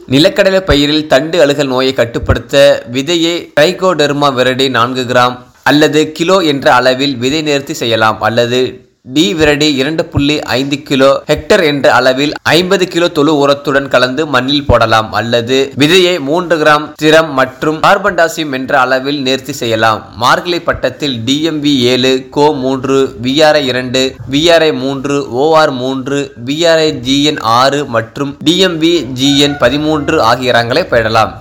நிலக்கடலை பயிரில் தண்டு அழுகல் நோயை கட்டுப்படுத்த விதையை ட்ரைகோடெர்மா விரடி நான்கு கிராம் அல்லது கிலோ என்ற அளவில் விதை நேர்த்தி செய்யலாம் அல்லது டி விரடி இரண்டு புள்ளி ஐந்து கிலோ ஹெக்டர் என்ற அளவில் ஐம்பது கிலோ தொழு உரத்துடன் கலந்து மண்ணில் போடலாம் அல்லது விதையை மூன்று கிராம் திரம் மற்றும் கார்பன்டாசியம் என்ற அளவில் நேர்த்தி செய்யலாம் மார்கழி பட்டத்தில் டிஎம்வி ஏழு கோ மூன்று விஆர்ஐ இரண்டு விஆர்ஐ மூன்று ஓஆர் மூன்று விஆர்ஐ ஜிஎன் ஆறு மற்றும் டிஎம்வி ஜிஎன் பதிமூன்று ஆகிய ரகங்களை பயிரலாம்